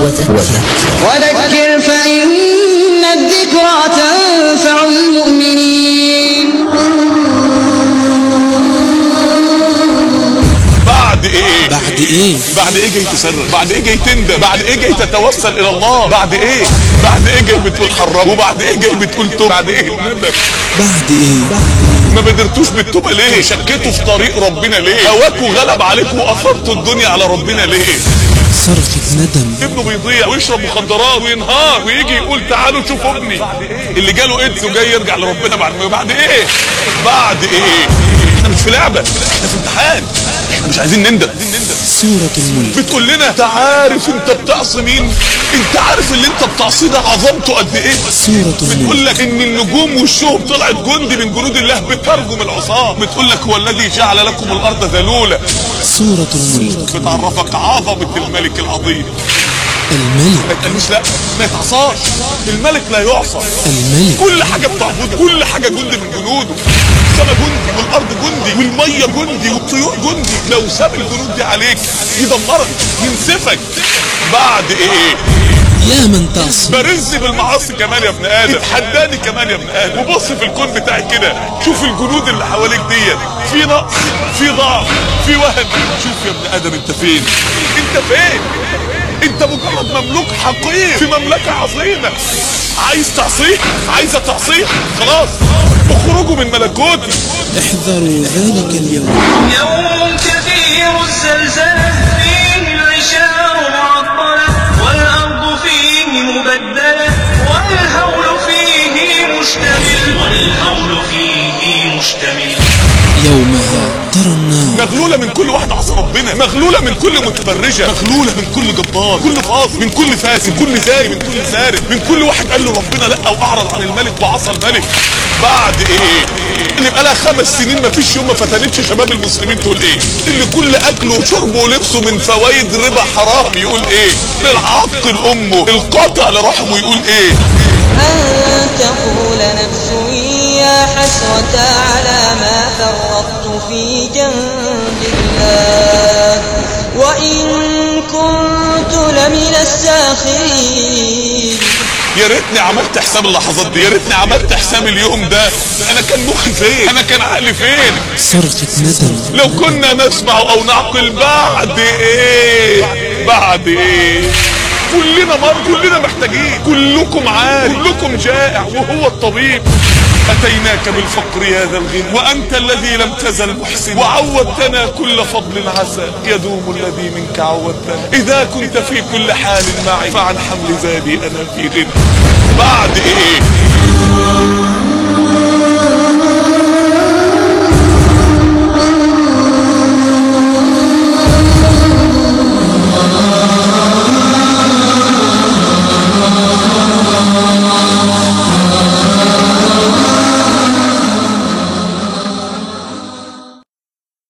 وذكر وذكر فإن الذكرى تنفع المؤمنين بعد ايه بعد ايه بعد ايه جاي تصرخ بعد ايه جاي تندم بعد ايه جاي تتوسل الى الله بعد ايه بعد ايه جاي بتقول حرام وبعد ايه جاي بتقول توب بعد ايه الندم بعد ايه ما بادرتوش بالتوبه ليه شكيتوا في طريق ربنا ليه هواكوا غلب عليكم واثرتوا الدنيا على ربنا ليه صرخة ندم ابنه بيضيع ويشرب مخدرات وينهار ويجي يقول تعالوا شوفوا ابني اللي جاله ايدز وجاي يرجع لربنا بعد ما بعد ايه بعد ايه احنا مش في لعبه احنا في امتحان احنا مش عايزين نندم سورة الملك بتقول لنا انت عارف انت بتعصي مين انت عارف اللي انت بتعصيه ده عظمته قد ايه سورة الملك بتقول لك ان النجوم والشهب طلعت جندي من جنود الله بترجم العصاه بتقول لك هو الذي جعل لكم الارض ذلولا سورة الملك بتعرفك عظمه الملك العظيم الملك ما تقالوش لا ما يتعصاش الملك لا يعصى الملك كل حاجه بتعبده كل حاجه جندي من جنوده السماء جندي والارض جندي والميه جندي والطيور جندي لو ساب الجنود دي عليك يدمرك ينسفك بعد ايه يا من تعصي برز بالمعاصي كمان يا ابن ادم اتحداني كمان يا ابن ادم وبص في الكون بتاعك كده شوف الجنود اللي حواليك ديت في نقص في ضعف في وهن شوف يا ابن ادم انت فين انت فين انت مجرد مملوك حقير في مملكه عظيمه عايز تعصيه عايزه تعصيه خلاص اخرجوا من ملكوتي احذروا ذلك اليوم يوم كثير الزلزلة فيه العشار معطلة والأرض فيه مبدلة والهول فيه مشتمل والهول فيه مشتمل يومها ترى النار مغلولة من كل واحد عصى ربنا مغلولة من كل متبرجة مغلولة من كل جبار كل فاضل من كل فاسد من كل زاي من كل سارق من كل واحد قال له ربنا لا واعرض عن الملك وعصى الملك بعد ايه اللي بقى لها خمس سنين ما فيش يوم ما فتنتش شباب المسلمين تقول ايه اللي كل اكله وشربه ولبسه من فوائد ربا حرام يقول ايه للعاقل امه القاطع لرحمه يقول ايه أن تقول نفس يا حسرة على ما فرطت في جنب الله وإن كنت لمن الساخرين يا ريتني عملت حساب اللحظات دي يا ريتني عملت حساب اليوم ده انا كان مخي فين انا كان عقلي فين صرخة ندم لو كنا نسمع او نعقل بعد ايه بعد ايه كلنا مر كلنا محتاجين كلكم عاري كلكم جائع وهو الطبيب أتيناك بالفقر يا ذا الغنى وأنت الذي لم تزل محسن وعودتنا كل فضل عسى يدوم الذي منك عودتنا إذا كنت في كل حال معي فعن حمل زادي أنا في غنى بعد إيه